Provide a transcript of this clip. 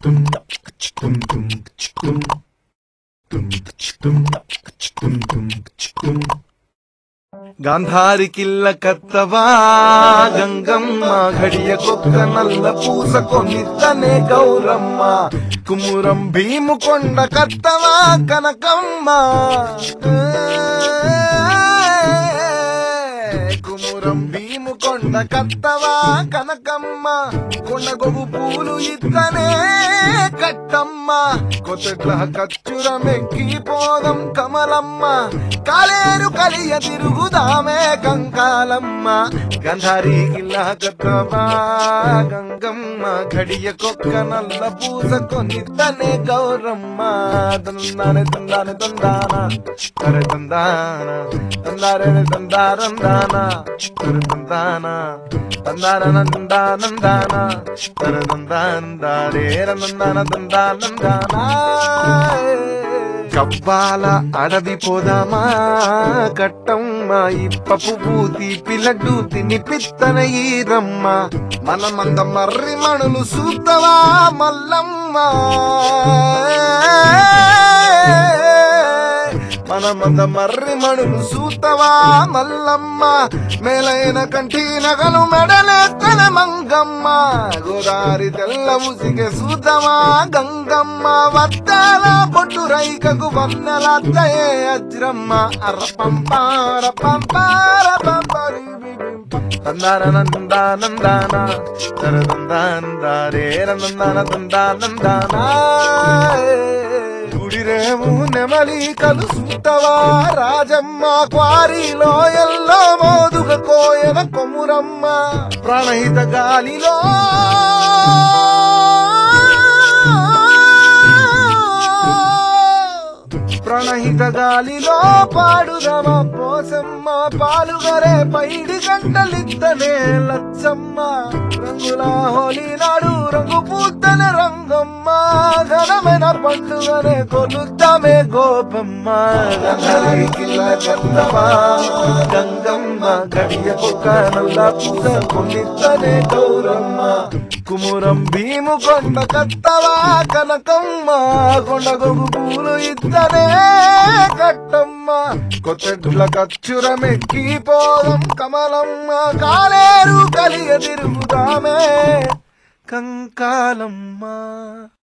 గాంధారి కిల్ల కత్తవా గంగమ్మ ఘడియ కుక్క నల్ల పూస కొనిద్దనే గౌరమ్మ కుమురం భీము కొండ కత్తవా కనకమ్మ కుమురం భీము కొండ కత్తవా కనకమ్మ కొండ గొగు పూలు ఇద్దనే కట్టమ్మ కొత్తట్ల కచ్చురమెక్కి పోదం కమలమ్మ కాలేరు కలియ తిరుగుదామే కంకాలమ్మ గంధారి గిల్లా కత్తవా గంగమ్మ ఘడియ కుక్క నల్ల పూస కొనిద్దనే గౌరమ్మ తందానే తందానే తందాన తర తందాన తందారే తందారందాన తర తందాన తందారన తందానందాన తర తందానందారే రందాన తందానందాన కవ్వాల అడవి పోదామా కట్టమ్మ ఇప్పపు పూతి పిల్లడ్డు తిని పిత్తన ఈరమ్మ మనమంద మర్రి మణులు సూతవా మల్లమ్మ మనమంద మర్రి మణులు సూతవా మల్లమ్మ మేలైన కంటి నగలు మెడలెత్తన మంగమ్మ గోదారి తెల్ల ఉసిగే సూతమా గంగమ్మ వద్దాల పొట్టు రైకకు వన్నెలద్దయే అజ్రమ్మ అర్రపంపార పంపార పంపరి తందారన తందానందాన తరదందానందారే రందాన తందానందాన గుడిరేము నెమలి కలుసుంటవా రాజమ్మ క్వారీలో ఎల్లో మోదుగ కోయన కొమురమ్మ ప్రణహిత గాలిలో ప్రణహిత గాలిలో పాడుదమ పోసమ్మ పాలుగరే పైడి గంటలిద్దనే లచ్చమ్మ రంగుల హోలీ నాడు రంగు పూతన రంగమ్మ ఘనమైన పండుగనే కొలుద్దామే గోపమ్మ గంగరి కిల్ల చందమా గంగమ్మ గడియ కుక్క నల్ల పూజ కొనిద్దనే గౌరమ్మ కుమురం భీము కొండ కత్తవా కనకమ్మ కొండ గొగు పూలు ఇద్దనే కట్టమ్మ కొత్తడ్ల కచ్చురమెక్కి పోదం కమలమ్మ కాలేరు కలియ తిరుగుదామే కంకాలమ్మ